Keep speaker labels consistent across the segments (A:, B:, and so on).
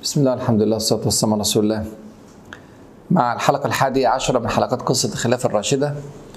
A: بسم الله الحمد لله والصلاة والسلام على رسول الله مع الحلقة الحادية عشرة من حلقات قصة الخلافة الراشدة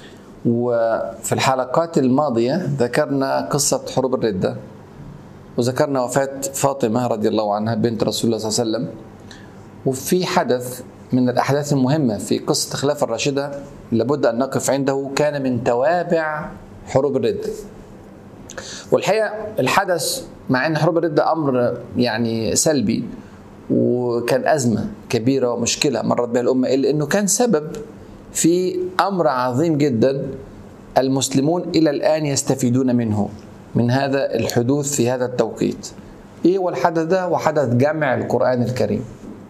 A: وفي الحلقات الماضية ذكرنا قصة حروب الردة وذكرنا وفاة فاطمة رضي الله عنها بنت رسول الله صلى الله عليه وسلم وفي حدث من الأحداث المهمة في قصة الخلافة الراشدة لابد أن نقف عنده كان من توابع حروب الردة والحقيقة الحدث مع أن حروب الردة أمر يعني سلبي وكان أزمة كبيرة ومشكلة مرت بها الأمة إلا أنه كان سبب في أمر عظيم جدا المسلمون إلى الآن يستفيدون منه من هذا الحدوث في هذا التوقيت إيه هو الحدث ده وحدث جمع القرآن الكريم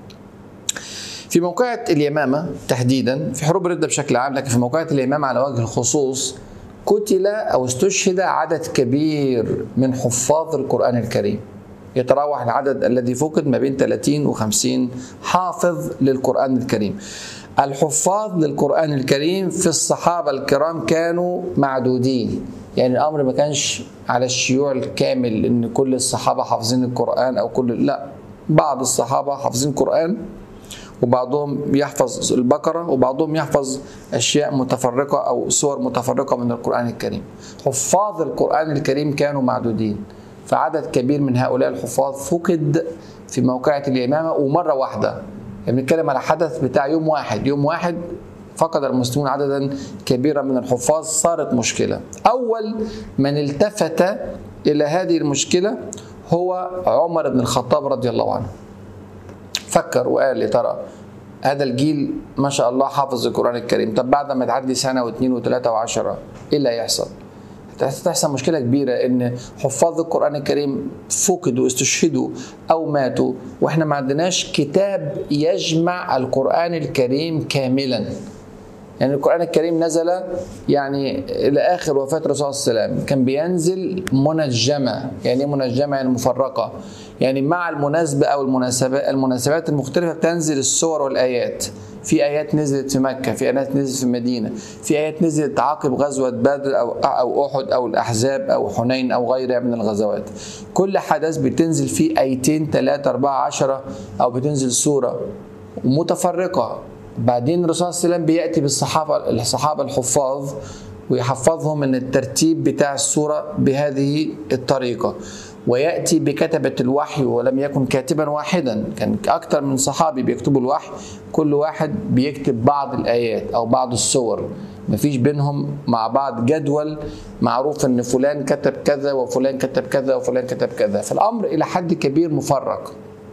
A: في موقعة اليمامة تحديدا في حروب الردة بشكل عام لكن في موقعة اليمامة على وجه الخصوص قتل أو استشهد عدد كبير من حفاظ القرآن الكريم يتراوح العدد الذي فقد ما بين 30 و 50 حافظ للقرآن الكريم الحفاظ للقرآن الكريم في الصحابة الكرام كانوا معدودين يعني الأمر ما كانش على الشيوع الكامل إن كل الصحابة حافظين القرآن أو كل لا بعض الصحابة حافظين القرآن وبعضهم يحفظ البقرة وبعضهم يحفظ أشياء متفرقة أو سور متفرقة من القرآن الكريم حفاظ القرآن الكريم كانوا معدودين فعدد كبير من هؤلاء الحفاظ فقد في موقعة اليمامة ومرة واحدة يعني بنتكلم على حدث بتاع يوم واحد يوم واحد فقد المسلمون عددا كبيرا من الحفاظ صارت مشكلة أول من التفت إلى هذه المشكلة هو عمر بن الخطاب رضي الله عنه فكر وقال يا ترى هذا الجيل ما شاء الله حافظ القرآن الكريم طب بعد ما تعدي سنة واثنين وثلاثة وعشرة إيه اللي هيحصل؟ تحصل مشكلة كبيرة إن حفاظ القرآن الكريم فقدوا استشهدوا أو ماتوا وإحنا ما عندناش كتاب يجمع القرآن الكريم كاملا يعني القرآن الكريم نزل يعني إلى آخر وفاة الرسول صلى الله عليه وسلم كان بينزل منجمة يعني إيه منجمة يعني مفرقة يعني مع المناسبة أو المناسبات المناسبات المختلفة بتنزل السور والآيات في آيات نزلت في مكة في آيات نزلت في المدينة في آيات نزلت عقب غزوة بدر أو أو أحد أو الأحزاب أو حنين أو غيرها من الغزوات كل حدث بتنزل فيه آيتين ثلاثة أربعة عشرة أو بتنزل سورة متفرقة بعدين الرسول صلى الله عليه وسلم بياتي بالصحابه الصحابه الحفاظ ويحفظهم من الترتيب بتاع السوره بهذه الطريقه وياتي بكتبه الوحي ولم يكن كاتبا واحدا كان اكثر من صحابي بيكتبوا الوحي كل واحد بيكتب بعض الايات او بعض السور مفيش بينهم مع بعض جدول معروف ان فلان كتب كذا وفلان كتب كذا وفلان كتب كذا فالامر الى حد كبير مفرق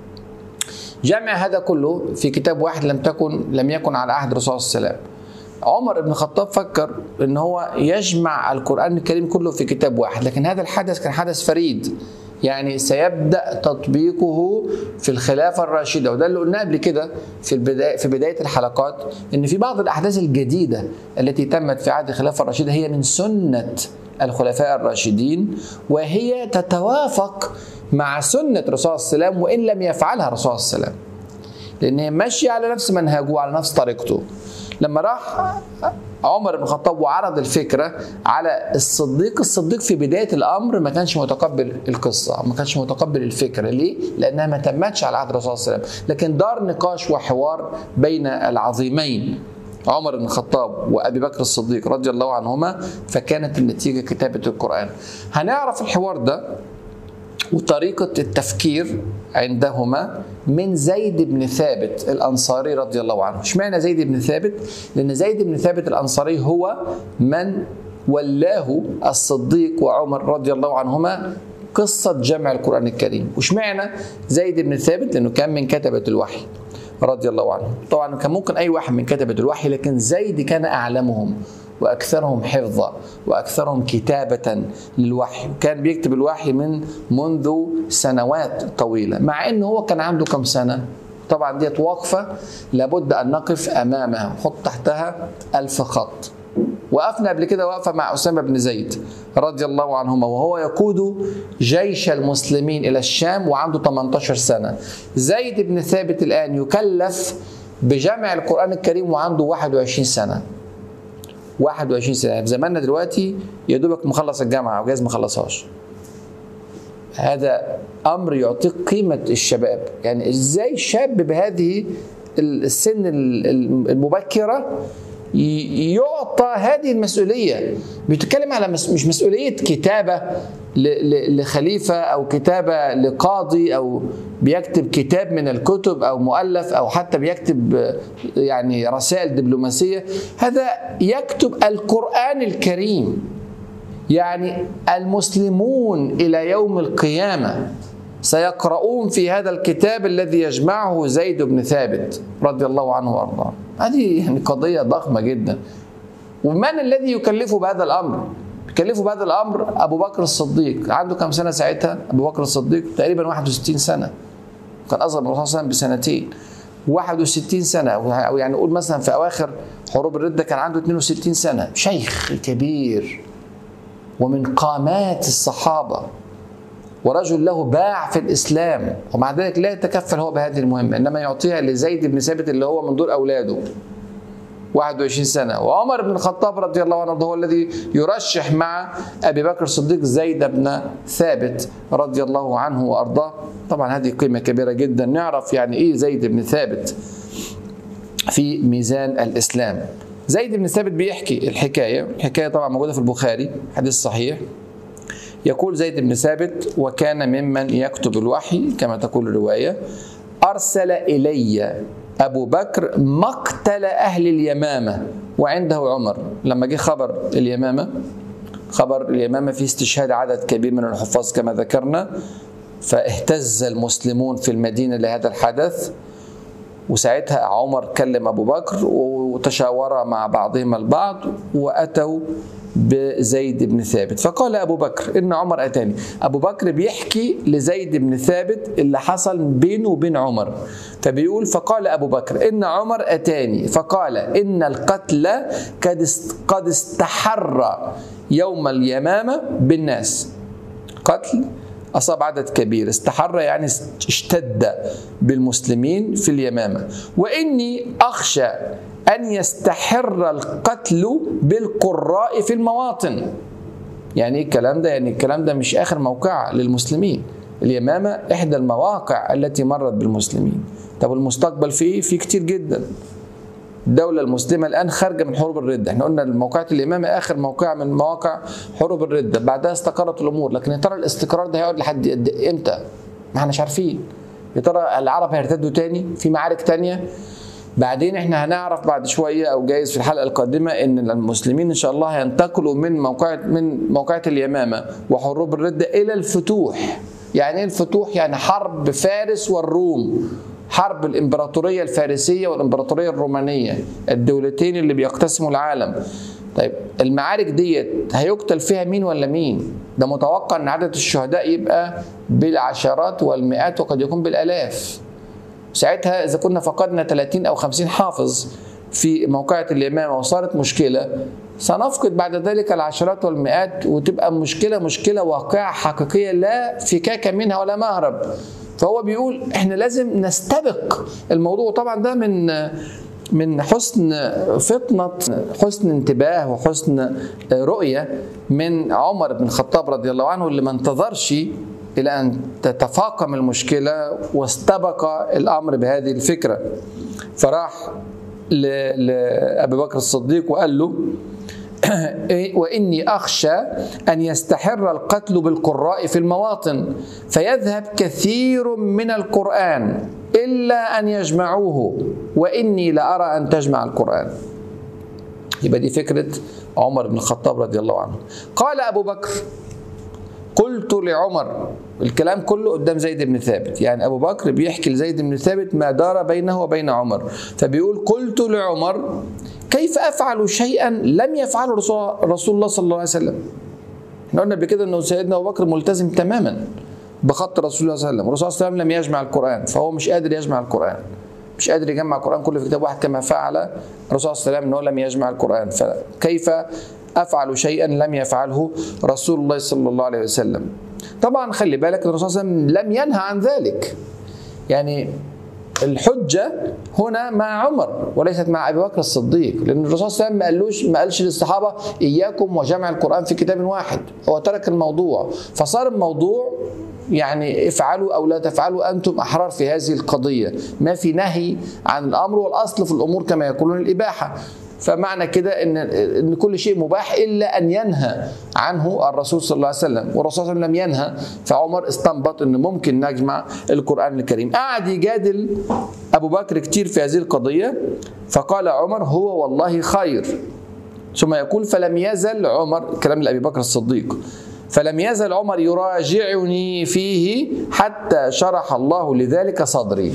A: جمع هذا كله في كتاب واحد لم تكن لم يكن على عهد الرسول صلى الله عليه وسلم عمر بن الخطاب فكر ان هو يجمع القران الكريم كله في كتاب واحد لكن هذا الحدث كان حدث فريد يعني سيبدا تطبيقه في الخلافه الراشده وده اللي قلناه قبل كده في البدايه في بدايه الحلقات ان في بعض الاحداث الجديده التي تمت في عهد الخلافه الراشده هي من سنه الخلفاء الراشدين وهي تتوافق مع سنة الرسول صلى الله عليه وسلم وإن لم يفعلها الرسول صلى الله عليه وسلم لأن هي ماشية على نفس منهجه وعلى نفس طريقته لما راح عمر بن الخطاب وعرض الفكرة على الصديق الصديق في بداية الأمر ما كانش متقبل القصة ما كانش متقبل الفكرة ليه؟ لأنها ما تمتش على عهد الرسول صلى الله عليه وسلم لكن دار نقاش وحوار بين العظيمين عمر بن الخطاب وابي بكر الصديق رضي الله عنهما فكانت النتيجه كتابه القران. هنعرف الحوار ده وطريقة التفكير عندهما من زيد بن ثابت الأنصاري رضي الله عنه اشمعنى زيد بن ثابت؟ لأن زيد بن ثابت الأنصاري هو من ولاه الصديق وعمر رضي الله عنهما قصة جمع القرآن الكريم واشمعنى زيد بن ثابت لأنه كان من كتبة الوحي رضي الله عنه طبعا كان ممكن أي واحد من كتبة الوحي لكن زيد كان أعلمهم واكثرهم حفظا واكثرهم كتابه للوحي كان بيكتب الوحي من منذ سنوات طويله مع انه هو كان عنده كم سنه طبعا ديت وقفه لابد ان نقف امامها نحط تحتها ألف خط وقفنا قبل كده وقفه مع اسامه بن زيد رضي الله عنهما وهو يقود جيش المسلمين الى الشام وعنده 18 سنه زيد بن ثابت الان يكلف بجمع القران الكريم وعنده 21 سنه 21 سنه في زماننا دلوقتي يا دوبك مخلص الجامعه او جايز ما خلصهاش هذا امر يعطيك قيمه الشباب يعني ازاي شاب بهذه السن المبكره يعطى هذه المسؤوليه بيتكلم على مش مسؤوليه كتابه لخليفه او كتابه لقاضي او بيكتب كتاب من الكتب او مؤلف او حتى بيكتب يعني رسائل دبلوماسيه هذا يكتب القران الكريم يعني المسلمون الى يوم القيامه سيقرؤون في هذا الكتاب الذي يجمعه زيد بن ثابت رضي الله عنه وارضاه هذه يعني قضيه ضخمه جدا ومن الذي يكلفه بهذا الامر يكلفه بهذا الامر ابو بكر الصديق عنده كم سنه ساعتها ابو بكر الصديق تقريبا 61 سنه كان اصغر من الرسول صلى الله عليه وسلم بسنتين 61 سنه او يعني نقول مثلا في اواخر حروب الرده كان عنده 62 سنه شيخ كبير ومن قامات الصحابه ورجل له باع في الاسلام ومع ذلك لا يتكفل هو بهذه المهمه انما يعطيها لزيد بن ثابت اللي هو من دور اولاده 21 سنة وعمر بن الخطاب رضي الله عنه هو الذي يرشح مع أبي بكر الصديق زيد بن ثابت رضي الله عنه وأرضاه طبعا هذه قيمة كبيرة جدا نعرف يعني إيه زيد بن ثابت في ميزان الإسلام زيد بن ثابت بيحكي الحكاية الحكاية طبعا موجودة في البخاري حديث صحيح يقول زيد بن ثابت وكان ممن يكتب الوحي كما تقول الرواية أرسل إلي أبو بكر مقتل أهل اليمامة وعنده عمر لما جه خبر اليمامة خبر اليمامة في استشهاد عدد كبير من الحفاظ كما ذكرنا فاهتز المسلمون في المدينة لهذا الحدث وساعتها عمر كلم أبو بكر وتشاورا مع بعضهما البعض وأتوا بزيد بن ثابت فقال أبو بكر إن عمر أتاني أبو بكر بيحكي لزيد بن ثابت اللي حصل بينه وبين عمر فبيقول فقال أبو بكر إن عمر أتاني فقال إن القتل قد استحر يوم اليمامة بالناس قتل أصاب عدد كبير استحر يعني اشتد بالمسلمين في اليمامة وإني أخشى أن يستحر القتل بالقراء في المواطن يعني ايه الكلام ده يعني الكلام ده مش آخر موقع للمسلمين اليمامة إحدى المواقع التي مرت بالمسلمين طب المستقبل فيه في كتير جدا الدولة المسلمة الآن خارجة من حروب الردة احنا قلنا موقعة الإمامة آخر موقع من مواقع حروب الردة بعدها استقرت الأمور لكن يا ترى الاستقرار ده هيقعد لحد إمتى ما احناش عارفين يا ترى العرب هيرتدوا تاني في معارك تانية بعدين احنا هنعرف بعد شويه او جايز في الحلقه القادمه ان المسلمين ان شاء الله هينتقلوا من موقعة من موقعة اليمامه وحروب الرده الى الفتوح. يعني ايه الفتوح؟ يعني حرب فارس والروم. حرب الامبراطوريه الفارسيه والامبراطوريه الرومانيه الدولتين اللي بيقتسموا العالم. طيب المعارك ديت هيقتل فيها مين ولا مين؟ ده متوقع ان عدد الشهداء يبقى بالعشرات والمئات وقد يكون بالالاف. ساعتها اذا كنا فقدنا 30 او 50 حافظ في موقعة اليمامة وصارت مشكلة سنفقد بعد ذلك العشرات والمئات وتبقى مشكلة مشكلة واقعة حقيقية لا فكاك منها ولا مهرب فهو بيقول احنا لازم نستبق الموضوع طبعا ده من من حسن فطنة حسن انتباه وحسن رؤية من عمر بن الخطاب رضي الله عنه اللي ما انتظرش إلى أن تتفاقم المشكلة واستبق الأمر بهذه الفكرة فراح لأبي بكر الصديق وقال له وإني أخشى أن يستحر القتل بالقراء في المواطن فيذهب كثير من القرآن إلا أن يجمعوه وإني لأرى أن تجمع القرآن يبقى دي فكرة عمر بن الخطاب رضي الله عنه قال أبو بكر قلت لعمر الكلام كله قدام زيد بن ثابت يعني ابو بكر بيحكي لزيد بن ثابت ما دار بينه وبين عمر فبيقول قلت لعمر كيف افعل شيئا لم يفعله رسول الله صلى الله عليه وسلم احنا قلنا قبل كده انه سيدنا ابو بكر ملتزم تماما بخط رسول الله صلى الله عليه وسلم الرسول صلى الله عليه وسلم لم يجمع القران فهو مش قادر يجمع القران مش قادر يجمع القران كله في كتاب واحد كما فعل الرسول صلى الله عليه وسلم انه لم يجمع القران فكيف افعل شيئا لم يفعله رسول الله صلى الله عليه وسلم طبعا خلي بالك الرسول صلى الله عليه وسلم لم ينهى عن ذلك يعني الحجة هنا مع عمر وليست مع أبي بكر الصديق لأن الرسول صلى الله عليه وسلم ما قالوش ما قالش للصحابة إياكم وجمع القرآن في كتاب واحد هو ترك الموضوع فصار الموضوع يعني افعلوا او لا تفعلوا انتم احرار في هذه القضيه ما في نهي عن الامر والاصل في الامور كما يقولون الاباحه فمعنى كده ان ان كل شيء مباح الا ان ينهى عنه الرسول صلى الله عليه وسلم والرسول صلى الله عليه وسلم لم ينهى فعمر استنبط ان ممكن نجمع القران الكريم قعد يجادل ابو بكر كتير في هذه القضيه فقال عمر هو والله خير ثم يقول فلم يزل عمر كلام لابي بكر الصديق فلم يزل عمر يراجعني فيه حتى شرح الله لذلك صدري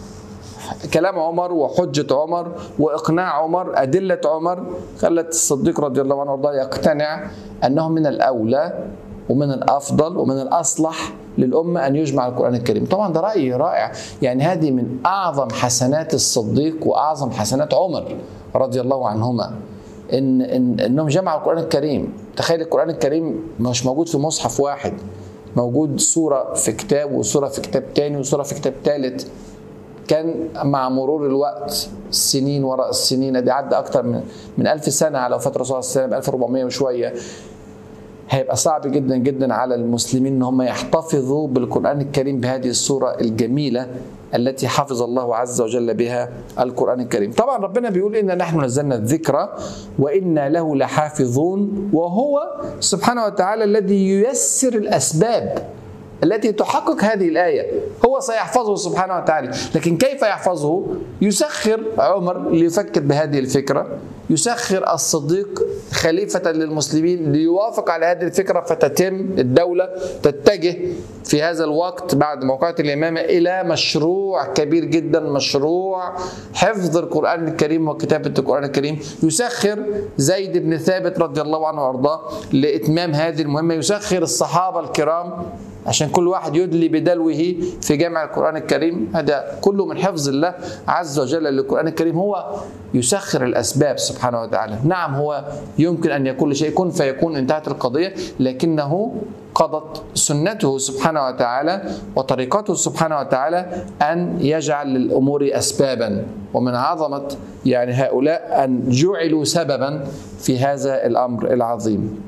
A: كلام عمر وحجة عمر وإقناع عمر أدلة عمر خلت الصديق رضي الله عنه وارضاه يقتنع أنه من الأولى ومن الأفضل ومن الأصلح للأمة أن يجمع القرآن الكريم طبعا ده رأي رائع يعني هذه من أعظم حسنات الصديق وأعظم حسنات عمر رضي الله عنهما إن, إن إنهم جمعوا القرآن الكريم تخيل القرآن الكريم مش موجود في مصحف واحد موجود سورة في كتاب وسورة في كتاب تاني وسورة في كتاب تالت كان مع مرور الوقت السنين وراء السنين دي عدى اكتر من من 1000 سنه على وفاه الرسول صلى الله عليه وسلم 1400 وشويه هيبقى صعب جدا جدا على المسلمين ان هم يحتفظوا بالقران الكريم بهذه الصوره الجميله التي حفظ الله عز وجل بها القران الكريم. طبعا ربنا بيقول انا نحن نزلنا الذكر وانا له لحافظون وهو سبحانه وتعالى الذي ييسر الاسباب التي تحقق هذه الآية هو سيحفظه سبحانه وتعالى لكن كيف يحفظه يسخر عمر ليفكر بهذه الفكرة يسخر الصديق خليفة للمسلمين ليوافق على هذه الفكرة فتتم الدولة تتجه في هذا الوقت بعد موقعة الإمامة إلى مشروع كبير جدا مشروع حفظ القرآن الكريم وكتابة القرآن الكريم يسخر زيد بن ثابت رضي الله عنه وأرضاه لإتمام هذه المهمة يسخر الصحابة الكرام عشان كل واحد يدلي بدلوه في جمع القرآن الكريم هذا كله من حفظ الله عز وجل للقرآن الكريم هو يسخر الأسباب سبحانه وتعالى نعم هو يمكن أن يكون شيء كن فيكون انتهت القضية لكنه قضت سنته سبحانه وتعالى وطريقته سبحانه وتعالى أن يجعل للأمور أسبابا ومن عظمة يعني هؤلاء أن جعلوا سببا في هذا الأمر العظيم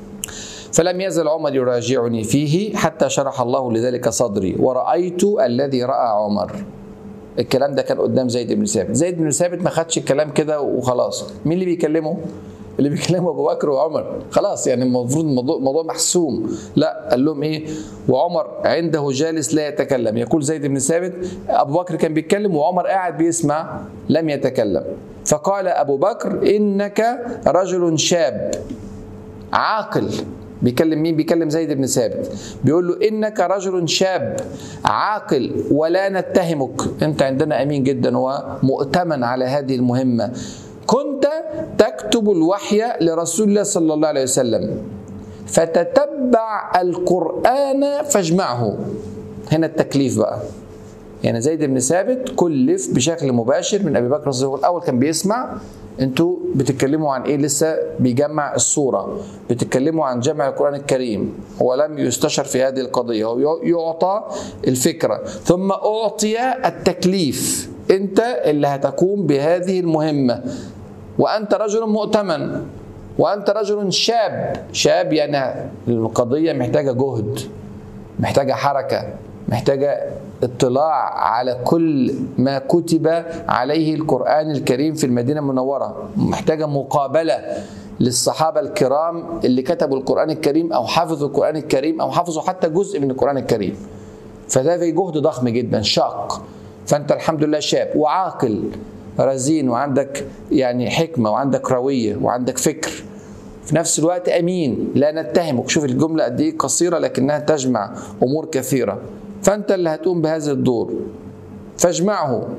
A: فلم يزل عمر يراجعني فيه حتى شرح الله لذلك صدري ورأيت الذي رأى عمر الكلام ده كان قدام زيد بن ثابت زيد بن ثابت ما خدش الكلام كده وخلاص مين اللي بيكلمه اللي بيكلمه ابو بكر وعمر خلاص يعني المفروض الموضوع موضوع محسوم لا قال لهم ايه وعمر عنده جالس لا يتكلم يقول زيد بن ثابت ابو بكر كان بيتكلم وعمر قاعد بيسمع لم يتكلم فقال ابو بكر انك رجل شاب عاقل بيكلم مين بيكلم زيد بن ثابت بيقول له انك رجل شاب عاقل ولا نتهمك انت عندنا امين جدا ومؤتمن على هذه المهمه كنت تكتب الوحي لرسول الله صلى الله عليه وسلم فتتبع القران فاجمعه هنا التكليف بقى يعني زيد بن ثابت كلف بشكل مباشر من ابي بكر الصديق الاول كان بيسمع انتوا بتتكلموا عن ايه لسه بيجمع الصوره بتتكلموا عن جمع القران الكريم هو لم يستشر في هذه القضيه هو يعطى الفكره ثم اعطي التكليف انت اللي هتقوم بهذه المهمه وانت رجل مؤتمن وانت رجل شاب شاب يعني القضيه محتاجه جهد محتاجه حركه محتاجه اطلاع على كل ما كتب عليه القرآن الكريم في المدينة المنورة محتاجة مقابلة للصحابة الكرام اللي كتبوا القرآن الكريم أو حفظوا القرآن الكريم أو حفظوا حتى جزء من القرآن الكريم فده في جهد ضخم جدا شاق فأنت الحمد لله شاب وعاقل رزين وعندك يعني حكمة وعندك روية وعندك فكر في نفس الوقت أمين لا نتهمك شوف الجملة قد إيه قصيرة لكنها تجمع أمور كثيرة فانت اللي هتقوم بهذا الدور فاجمعه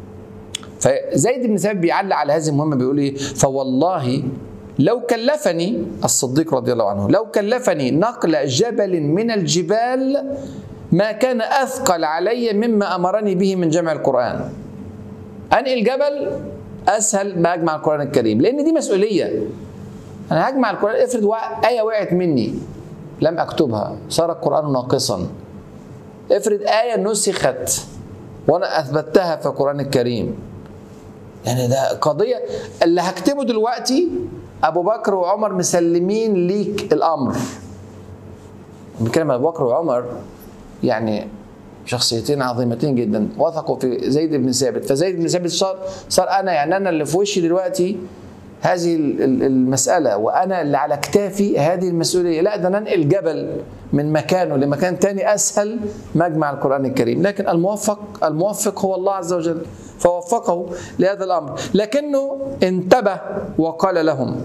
A: فزيد بن ثابت بيعلق على هذه المهمه بيقول ايه فوالله لو كلفني الصديق رضي الله عنه لو كلفني نقل جبل من الجبال ما كان اثقل علي مما امرني به من جمع القران انقل جبل اسهل ما اجمع القران الكريم لان دي مسؤوليه انا هجمع القران افرض ايه وقعت مني لم اكتبها صار القران ناقصا افرض آية نسخت وأنا أثبتها في القرآن الكريم يعني ده قضية اللي هكتبه دلوقتي أبو بكر وعمر مسلمين ليك الأمر بنتكلم أبو بكر وعمر يعني شخصيتين عظيمتين جدا وثقوا في زيد بن ثابت فزيد بن ثابت صار صار انا يعني انا اللي في وشي دلوقتي هذه المسألة وأنا اللي على كتافي هذه المسؤولية لا ده ننقل جبل من مكانه لمكان تاني أسهل مجمع القرآن الكريم لكن الموفق الموفق هو الله عز وجل فوفقه لهذا الأمر لكنه انتبه وقال لهم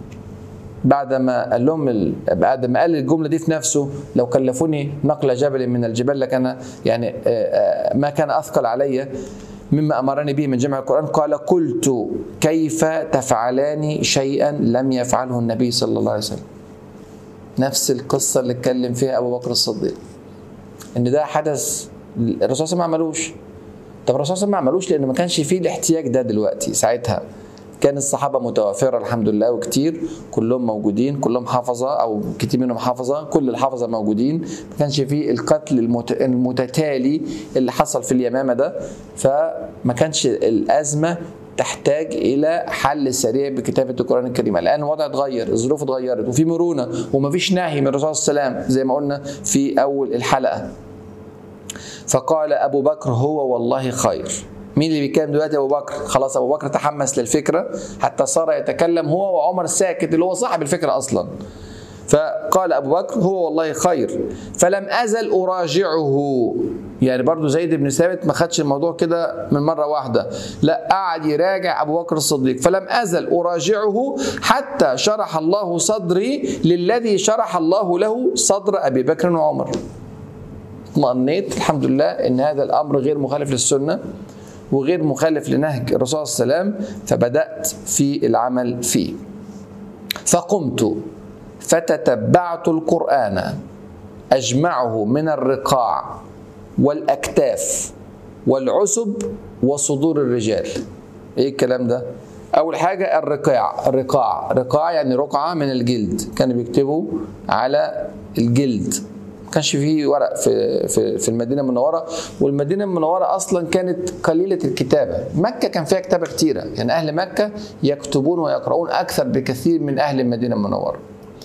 A: بعد ما قال لهم بعد ما قال الجمله دي في نفسه لو كلفوني نقل جبل من الجبال لكان يعني ما كان اثقل علي مما امرني به من جمع القران قال قلت كيف تفعلان شيئا لم يفعله النبي صلى الله عليه وسلم نفس القصه اللي اتكلم فيها ابو بكر الصديق ان ده حدث الرسول صلى الله عليه وسلم ما عملوش طب الرسول صلى الله عليه وسلم ما عملوش لان ما كانش فيه الاحتياج ده دلوقتي ساعتها كان الصحابه متوافره الحمد لله وكتير كلهم موجودين كلهم حفظه او كتير منهم حفظه كل الحفظه موجودين ما كانش فيه القتل المتتالي اللي حصل في اليمامه ده فما كانش الازمه تحتاج الى حل سريع بكتابه القران الكريم الان الوضع اتغير الظروف اتغيرت وفي مرونه ومفيش نهي من الرسول صلى الله عليه وسلم زي ما قلنا في اول الحلقه فقال ابو بكر هو والله خير مين اللي بيتكلم دلوقتي ابو بكر خلاص ابو بكر تحمس للفكره حتى صار يتكلم هو وعمر ساكت اللي هو صاحب الفكره اصلا فقال ابو بكر هو والله خير فلم ازل اراجعه يعني برضو زيد بن ثابت ما خدش الموضوع كده من مره واحده لا قعد يراجع ابو بكر الصديق فلم ازل اراجعه حتى شرح الله صدري للذي شرح الله له صدر ابي بكر وعمر اطمأنيت الحمد لله ان هذا الامر غير مخالف للسنه وغير مخالف لنهج الرسول صلى الله عليه وسلم فبدأت في العمل فيه فقمت فتتبعت القرآن أجمعه من الرقاع والأكتاف والعسب وصدور الرجال ايه الكلام ده اول حاجه الرقاع الرقاع رقاع يعني رقعه من الجلد كانوا بيكتبوا على الجلد كانش فيه ورق في في في المدينه المنوره والمدينه المنوره اصلا كانت قليله الكتابه مكه كان فيها كتابه كتيره يعني اهل مكه يكتبون ويقرؤون اكثر بكثير من اهل المدينه المنوره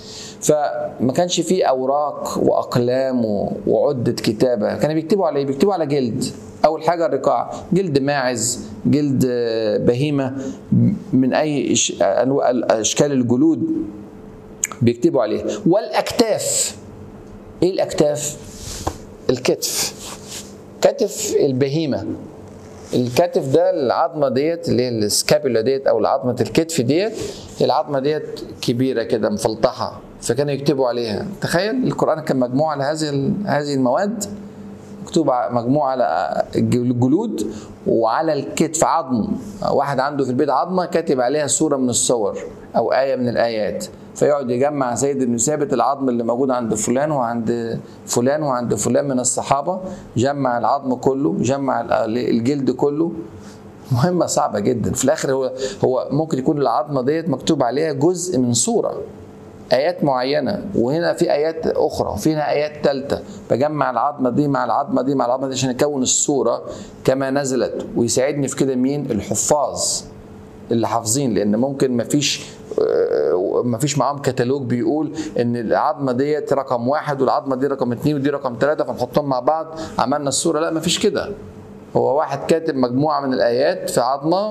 A: فما كانش فيه اوراق واقلام وعده كتابه كانوا بيكتبوا على ايه بيكتبوا على جلد اول حاجه الرقاع جلد ماعز جلد بهيمه من اي انواع اشكال الجلود بيكتبوا عليه والاكتاف ايه الاكتاف الكتف كتف البهيمه الكتف ده العظمه ديت اللي هي السكابولا ديت او عظمه الكتف ديت العظمه ديت كبيره كده مفلطحه فكانوا يكتبوا عليها تخيل القران كان مجموعه على هذه هذه المواد مكتوب مجموعه على الجلود وعلى الكتف عظم واحد عنده في البيت عظمه كاتب عليها صوره من الصور او ايه من الايات فيقعد يجمع زيد بن ثابت العظم اللي موجود عند فلان وعند فلان وعند فلان من الصحابه جمع العظم كله جمع الجلد كله مهمه صعبه جدا في الاخر هو هو ممكن يكون العظمه ديت مكتوب عليها جزء من صوره ايات معينه وهنا في ايات اخرى وفي هنا ايات ثالثه بجمع العظمه دي مع العظمه دي مع العظمه دي عشان اكون الصوره كما نزلت ويساعدني في كده مين الحفاظ اللي حافظين لان ممكن ما فيش ما فيش معاهم كتالوج بيقول ان العظمه ديت رقم واحد والعظمه دي رقم اثنين ودي رقم ثلاثه فنحطهم مع بعض عملنا الصوره لا ما فيش كده هو واحد كاتب مجموعه من الايات في عظمه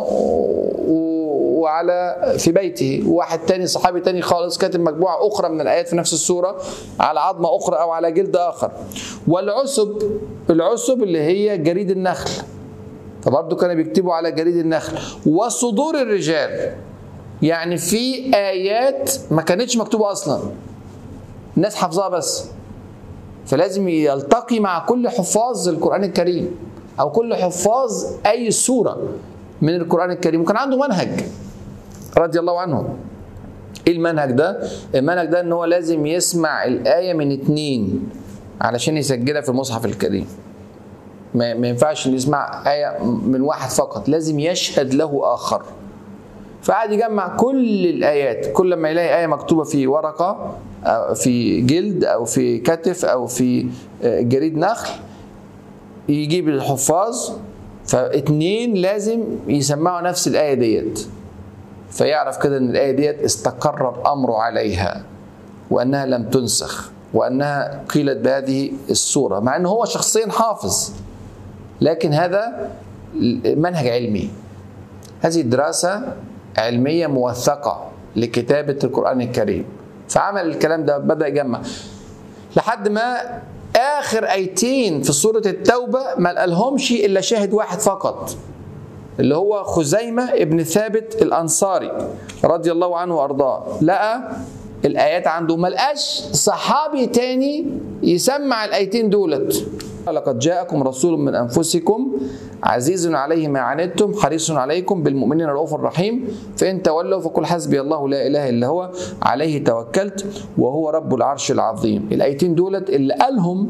A: وعلى في بيته وواحد تاني صحابي تاني خالص كاتب مجموعه اخرى من الايات في نفس السوره على عظمه اخرى او على جلد اخر والعسب العسب اللي هي جريد النخل فبرضه كانوا بيكتبوا على جريد النخل وصدور الرجال يعني في ايات ما كانتش مكتوبه اصلا الناس حافظاها بس فلازم يلتقي مع كل حفاظ القران الكريم او كل حفاظ اي سوره من القران الكريم وكان عنده منهج رضي الله عنه ايه المنهج ده المنهج ده ان هو لازم يسمع الايه من اتنين علشان يسجلها في المصحف الكريم ما ينفعش يسمع آية من واحد فقط لازم يشهد له آخر فقعد يجمع كل الآيات كل ما يلاقي آية مكتوبة في ورقة أو في جلد أو في كتف أو في جريد نخل يجيب الحفاظ فاتنين لازم يسمعوا نفس الآية ديت فيعرف كده ان الآية ديت استقر الأمر عليها وأنها لم تنسخ وأنها قيلت بهذه الصورة مع أنه هو شخصيا حافظ لكن هذا منهج علمي هذه دراسة علمية موثقة لكتابة القرآن الكريم فعمل الكلام ده بدأ يجمع لحد ما آخر آيتين في سورة التوبة ما قالهمش إلا شاهد واحد فقط اللي هو خزيمة ابن ثابت الأنصاري رضي الله عنه وأرضاه لقى الآيات عنده ما لقاش صحابي تاني يسمع الآيتين دولت لقد جاءكم رسول من أنفسكم عزيز عليه ما عنتم حريص عليكم بالمؤمنين رؤوف رحيم فإن تولوا فقل حسبي الله لا إله إلا هو عليه توكلت وهو رب العرش العظيم الآيتين دولت اللي قالهم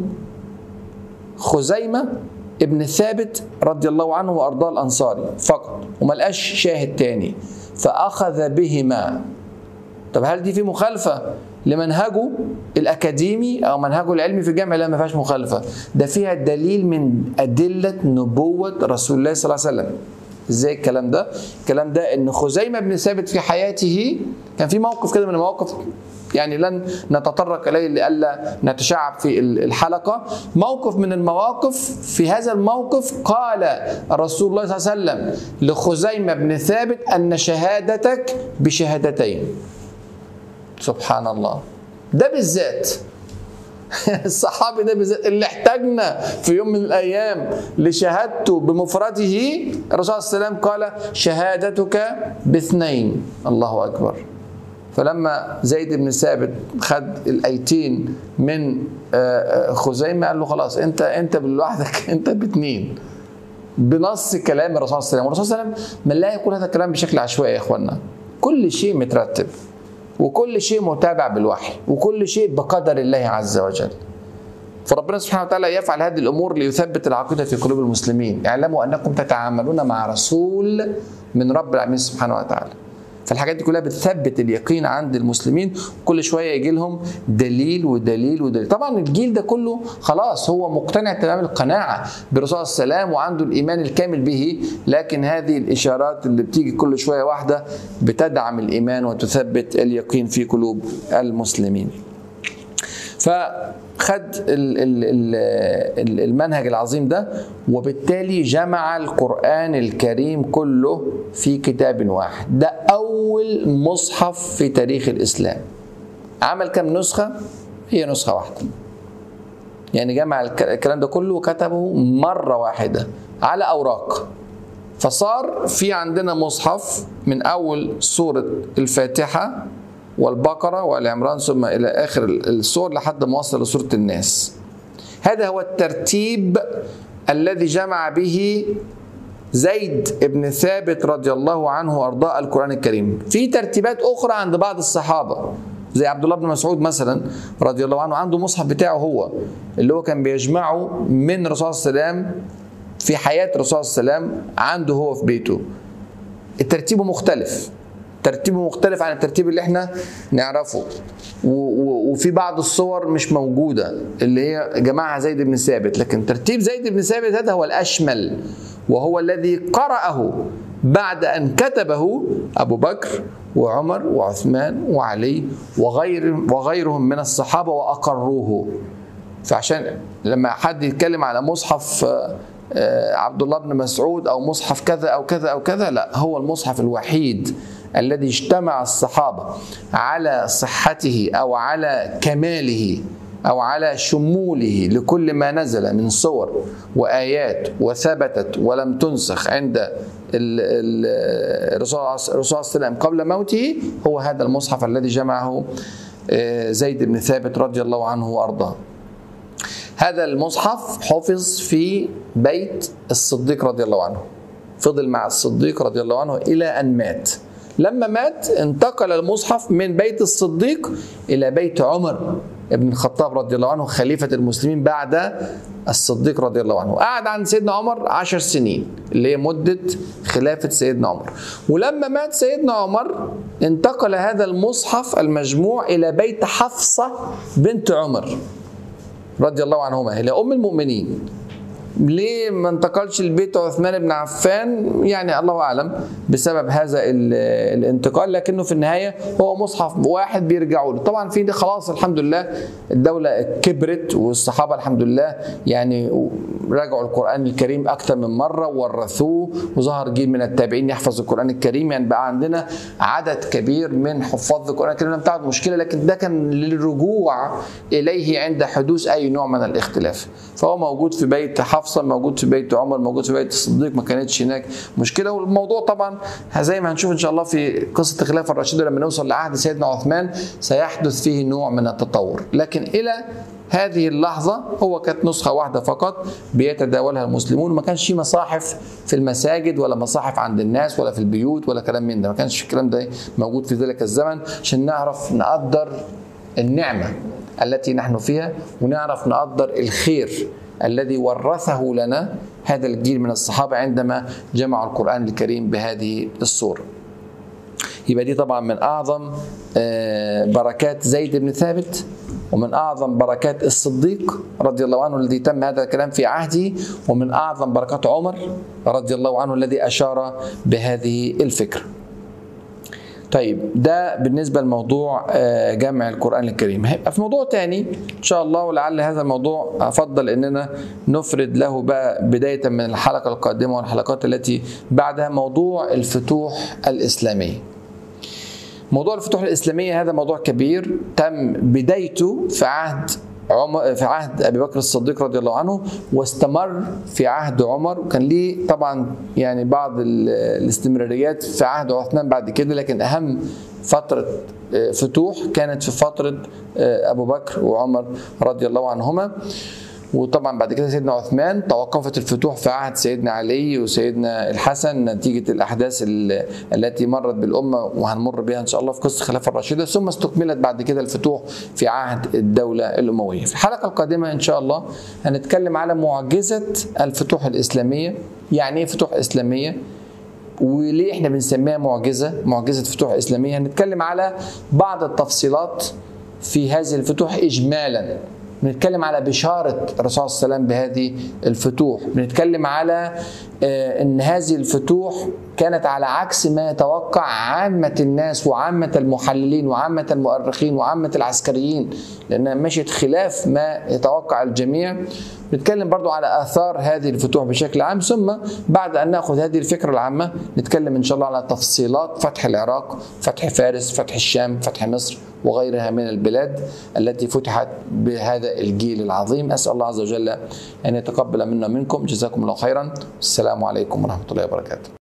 A: خزيمة ابن ثابت رضي الله عنه وأرضاه الأنصاري فقط وما لقاش شاهد تاني فأخذ بهما طب هل دي في مخالفة لمنهجه الأكاديمي أو منهجه العلمي في الجامعة لا ما فيهاش مخالفة ده فيها دليل من أدلة نبوة رسول الله صلى الله عليه وسلم ازاي الكلام ده؟ الكلام ده ان خزيمة بن ثابت في حياته كان في موقف كده من المواقف يعني لن نتطرق اليه لئلا نتشعب في الحلقه موقف من المواقف في هذا الموقف قال رسول الله صلى الله عليه وسلم لخزيمه بن ثابت ان شهادتك بشهادتين سبحان الله ده بالذات الصحابي ده بالذات اللي احتاجنا في يوم من الايام لشهادته بمفرده الرسول صلى الله عليه وسلم قال شهادتك باثنين الله اكبر فلما زيد بن ثابت خد الايتين من خزيمه قال له خلاص انت انت لوحدك انت باثنين بنص كلام الرسول صلى الله عليه وسلم والرسول صلى الله عليه وسلم من لا يقول هذا الكلام بشكل عشوائي يا اخوانا كل شيء مترتب وكل شيء متابع بالوحي وكل شيء بقدر الله عز وجل فربنا سبحانه وتعالى يفعل هذه الامور ليثبت العقيده في قلوب المسلمين اعلموا انكم تتعاملون مع رسول من رب العالمين سبحانه وتعالى فالحاجات دي كلها بتثبت اليقين عند المسلمين كل شويه يجي لهم دليل ودليل ودليل طبعا الجيل ده كله خلاص هو مقتنع تمام القناعه بالرسول صلى الله عليه وسلم وعنده الايمان الكامل به لكن هذه الاشارات اللي بتيجي كل شويه واحده بتدعم الايمان وتثبت اليقين في قلوب المسلمين فخد المنهج العظيم ده وبالتالي جمع القرآن الكريم كله في كتاب واحد ده أول مصحف في تاريخ الإسلام عمل كم نسخة؟ هي نسخة واحدة يعني جمع الكلام ده كله وكتبه مرة واحدة على أوراق فصار في عندنا مصحف من أول سورة الفاتحة والبقرة والعمران ثم إلى آخر السور لحد ما وصل لسورة الناس هذا هو الترتيب الذي جمع به زيد بن ثابت رضي الله عنه وارضاه القران الكريم في ترتيبات اخرى عند بعض الصحابه زي عبد الله بن مسعود مثلا رضي الله عنه عنده مصحف بتاعه هو اللي هو كان بيجمعه من الرسول صلى الله عليه وسلم في حياه الرسول صلى الله عليه وسلم عنده هو في بيته الترتيب مختلف ترتيبه مختلف عن الترتيب اللي احنا نعرفه وفي بعض الصور مش موجوده اللي هي جماعه زيد بن ثابت لكن ترتيب زيد بن ثابت هذا هو الاشمل وهو الذي قرأه بعد ان كتبه ابو بكر وعمر وعثمان وعلي وغير وغيرهم من الصحابه واقروه فعشان لما حد يتكلم على مصحف عبد الله بن مسعود او مصحف كذا او كذا او كذا لا هو المصحف الوحيد الذي اجتمع الصحابه على صحته او على كماله او على شموله لكل ما نزل من صور وايات وثبتت ولم تنسخ عند الرسول صلى الله عليه وسلم قبل موته هو هذا المصحف الذي جمعه زيد بن ثابت رضي الله عنه وارضاه. هذا المصحف حفظ في بيت الصديق رضي الله عنه. فضل مع الصديق رضي الله عنه الى ان مات. لما مات انتقل المصحف من بيت الصديق الى بيت عمر ابن الخطاب رضي الله عنه خليفة المسلمين بعد الصديق رضي الله عنه قعد عند سيدنا عمر عشر سنين اللي هي مدة خلافة سيدنا عمر ولما مات سيدنا عمر انتقل هذا المصحف المجموع إلى بيت حفصة بنت عمر رضي الله عنهما إلى أم المؤمنين ليه ما انتقلش لبيت عثمان بن عفان يعني الله اعلم بسبب هذا الانتقال لكنه في النهايه هو مصحف واحد بيرجعوا له طبعا في دي خلاص الحمد لله الدوله كبرت والصحابه الحمد لله يعني راجعوا القران الكريم اكثر من مره وورثوه وظهر جيل من التابعين يحفظ القران الكريم يعني بقى عندنا عدد كبير من حفاظ القران الكريم لم تعد مشكله لكن ده كان للرجوع اليه عند حدوث اي نوع من الاختلاف فهو موجود في بيت حفصه موجود في بيت عمر موجود في بيت الصديق ما كانتش هناك مشكله والموضوع طبعا زي ما هنشوف ان شاء الله في قصه الخلافه الراشده لما نوصل لعهد سيدنا عثمان سيحدث فيه نوع من التطور لكن الى هذه اللحظة هو كانت نسخة واحدة فقط بيتداولها المسلمون ما كانش في مصاحف في المساجد ولا مصاحف عند الناس ولا في البيوت ولا كلام من ده ما كانش الكلام ده موجود في ذلك الزمن عشان نعرف نقدر النعمة التي نحن فيها ونعرف نقدر الخير الذي ورثه لنا هذا الجيل من الصحابة عندما جمعوا القرآن الكريم بهذه الصورة يبقى دي طبعا من أعظم بركات زيد بن ثابت ومن اعظم بركات الصديق رضي الله عنه الذي تم هذا الكلام في عهده ومن اعظم بركات عمر رضي الله عنه الذي اشار بهذه الفكره. طيب ده بالنسبه لموضوع جمع القران الكريم هيبقى في موضوع تاني ان شاء الله ولعل هذا الموضوع افضل اننا نفرد له بقى بدايه من الحلقه القادمه والحلقات التي بعدها موضوع الفتوح الاسلاميه موضوع الفتوح الإسلامية هذا موضوع كبير تم بدايته في عهد عمر في عهد ابي بكر الصديق رضي الله عنه واستمر في عهد عمر وكان ليه طبعا يعني بعض الاستمراريات في عهد عثمان بعد كده لكن اهم فتره فتوح كانت في فتره ابو بكر وعمر رضي الله عنهما وطبعا بعد كده سيدنا عثمان توقفت الفتوح في عهد سيدنا علي وسيدنا الحسن نتيجة الأحداث التي مرت بالأمة وهنمر بها إن شاء الله في قصة الخلافة الراشدة ثم استكملت بعد كده الفتوح في عهد الدولة الأموية في الحلقة القادمة إن شاء الله هنتكلم على معجزة الفتوح الإسلامية يعني إيه فتوح إسلامية وليه احنا بنسميها معجزة معجزة فتوح إسلامية هنتكلم على بعض التفصيلات في هذه الفتوح إجمالا بنتكلم على بشارة الرسول صلى الله عليه وسلم بهذه الفتوح بنتكلم على أن هذه الفتوح كانت على عكس ما يتوقع عامة الناس وعامة المحللين وعامة المؤرخين وعامة العسكريين لأنها مشيت خلاف ما يتوقع الجميع نتكلم برضو على آثار هذه الفتوح بشكل عام ثم بعد أن نأخذ هذه الفكرة العامة نتكلم إن شاء الله على تفصيلات فتح العراق فتح فارس فتح الشام فتح مصر وغيرها من البلاد التي فتحت بهذا الجيل العظيم أسأل الله عز وجل أن يتقبل منا منكم جزاكم الله خيرا السلام عليكم ورحمة الله وبركاته